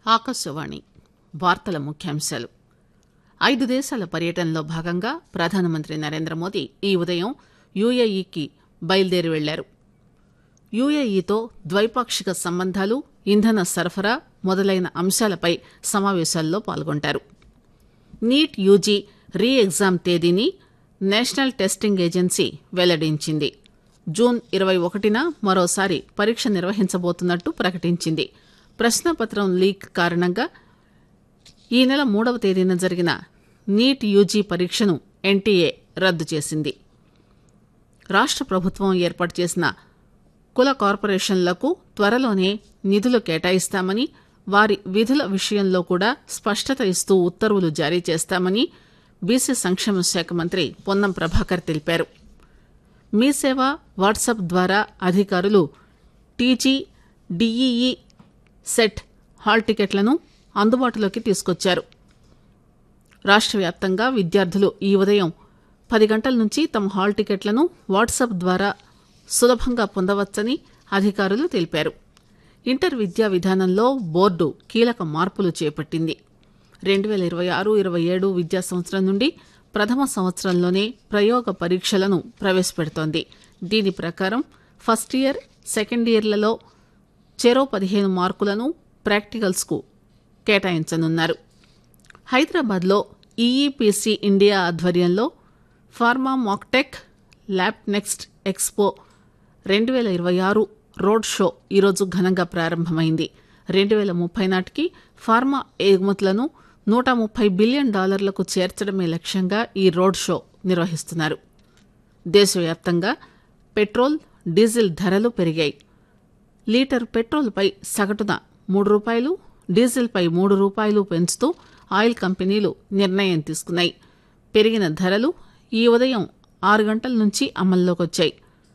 ఆకాశవాణి వార్తల ముఖ్యాంశాలు ఐదు దేశాల పర్యటనలో భాగంగా ప్రధానమంత్రి నరేంద్ర మోదీ ఈ ఉదయం యుఏఈకి బయలుదేరి వెళ్లారు యుఏఈతో ద్వైపాక్షిక సంబంధాలు ఇంధన సరఫరా మొదలైన అంశాలపై సమావేశాల్లో పాల్గొంటారు నీట్ యూజీ రీ ఎగ్జామ్ తేదీని నేషనల్ టెస్టింగ్ ఏజెన్సీ వెల్లడించింది జూన్ ఇరవై ఒకటిన మరోసారి పరీక్ష నిర్వహించబోతున్నట్టు ప్రకటించింది ప్రశ్నపత్రం లీక్ కారణంగా ఈ నెల మూడవ తేదీన జరిగిన నీట్ యూజీ పరీక్షను ఎన్టీఏ రద్దు చేసింది రాష్ట ప్రభుత్వం ఏర్పాటు చేసిన కుల కార్పొరేషన్లకు త్వరలోనే నిధులు కేటాయిస్తామని వారి విధుల విషయంలో కూడా స్పష్టత ఇస్తూ ఉత్తర్వులు జారీ చేస్తామని బీసీ సంక్షేమ శాఖ మంత్రి పొన్నం ప్రభాకర్ తెలిపారు మీ సేవ వాట్సాప్ ద్వారా అధికారులు టీజీ డీఈఈ సెట్ హాల్ టికెట్లను అందుబాటులోకి తీసుకొచ్చారు రాష్ట వ్యాప్తంగా విద్యార్థులు ఈ ఉదయం పది గంటల నుంచి తమ హాల్ టికెట్లను వాట్సాప్ ద్వారా సులభంగా పొందవచ్చని అధికారులు తెలిపారు ఇంటర్ విద్యా విధానంలో బోర్డు కీలక మార్పులు చేపట్టింది రెండు వేల ఇరవై ఆరు ఇరవై ఏడు విద్యా సంవత్సరం నుండి ప్రథమ సంవత్సరంలోనే ప్రయోగ పరీక్షలను ప్రవేశపెడుతోంది దీని ప్రకారం ఫస్ట్ ఇయర్ సెకండ్ ఇయర్లలో చెరో పదిహేను మార్కులను ప్రాక్టికల్స్కు కేటాయించనున్నారు హైదరాబాద్లో ఈఈపీసీ ఇండియా ఆధ్వర్యంలో pharma Mactech lab next expo రెండు వేల ఇరవై ఆరు రోడ్ షో ఈరోజు ఘనంగా ప్రారంభమైంది రెండు వేల ముప్పై నాటికి ఫార్మా ఎగుమతులను నూట ముప్పై బిలియన్ డాలర్లకు చేర్చడమే లక్ష్యంగా ఈ రోడ్ షో నిర్వహిస్తున్నారు దేశవ్యాప్తంగా పెట్రోల్ డీజిల్ ధరలు పెరిగాయి లీటర్ పెట్రోల్పై సగటున మూడు రూపాయలు డీజిల్పై మూడు రూపాయలు పెంచుతూ ఆయిల్ కంపెనీలు నిర్ణయం తీసుకున్నాయి పెరిగిన ధరలు ఈ ఉదయం ఆరు గంటల నుంచి అమల్లోకి వచ్చాయి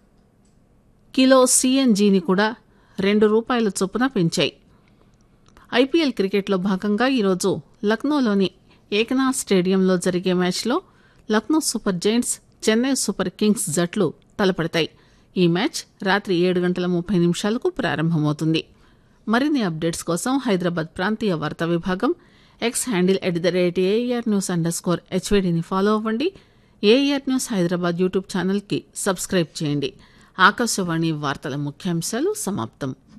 కిలో సీఎన్జీని కూడా రెండు రూపాయల చొప్పున పెంచాయి ఐపీఎల్ క్రికెట్లో భాగంగా ఈరోజు లక్నోలోని ఏకనాథ్ స్టేడియంలో జరిగే మ్యాచ్లో Lucknow Super Giants Chennai Super Kings జట్లు తలపడతాయి ఈ మ్యాచ్ రాత్రి ఏడు గంటల ముప్పై నిమిషాలకు ప్రారంభమవుతుంది మరిన్ని అప్డేట్స్ కోసం హైదరాబాద్ ప్రాంతీయ వార్తా విభాగం X handle at the rate AR news underscore హెచ్వేడిని ఫాలో అవ్వండి ఏఆర్ న్యూస్ హైదరాబాద్ యూట్యూబ్ ఛానల్కి సబ్స్క్రైబ్ చేయండి ఆకాశవాణి వార్తల ముఖ్యాంశాలు సమాప్తం